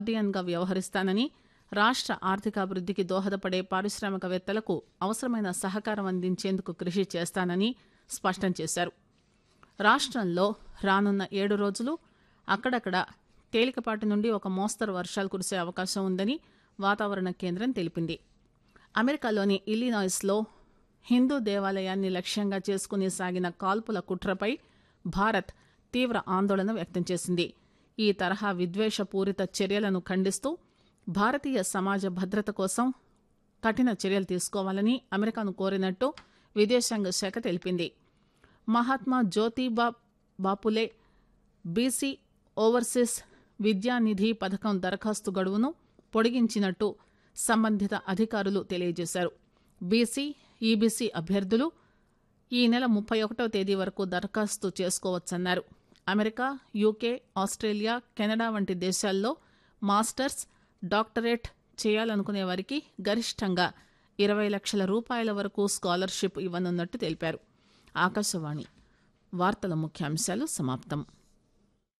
గార్డియన్గా వ్యవహరిస్తానని రాష్ట ఆర్థికాభివృద్దికి దోహదపడే పారిశ్రామికవేత్తలకు అవసరమైన సహకారం అందించేందుకు కృషి చేస్తానని స్పష్టం చేశారు రాష్టంలో రానున్న ఏడు రోజులు అక్కడక్కడ తేలికపాటి నుండి ఒక మోస్తరు వర్షాలు కురిసే అవకాశం ఉందని వాతావరణ కేంద్రం తెలిపింది అమెరికాలోని ఇల్లినాయిస్లో హిందూ దేవాలయాన్ని లక్ష్యంగా చేసుకుని సాగిన కాల్పుల కుట్రపై భారత్ తీవ్ర ఆందోళన వ్యక్తం చేసింది ఈ తరహా విద్వేషపూరిత చర్యలను ఖండిస్తూ భారతీయ సమాజ భద్రత కోసం కఠిన చర్యలు తీసుకోవాలని అమెరికాను కోరినట్టు విదేశాంగ శాఖ తెలిపింది మహాత్మా జ్యోతిబా బాపులే బీసీ ఓవర్సీస్ విద్యానిధి పథకం దరఖాస్తు గడువును పొడిగించినట్టు సంబంధిత అధికారులు తెలియజేశారు బీసీ ఈబీసీ అభ్యర్థులు ఈ నెల ముప్పై ఒకటవ తేదీ వరకు దరఖాస్తు చేసుకోవచ్చన్నారు అమెరికా యూకే ఆస్ట్రేలియా కెనడా వంటి దేశాల్లో మాస్టర్స్ డాక్టరేట్ చేయాలనుకునే వారికి గరిష్టంగా ఇరవై లక్షల రూపాయల వరకు స్కాలర్షిప్ ఇవ్వనున్నట్టు తెలిపారు ఆకాశవాణి వార్తల ముఖ్యాంశాలు సమాప్తం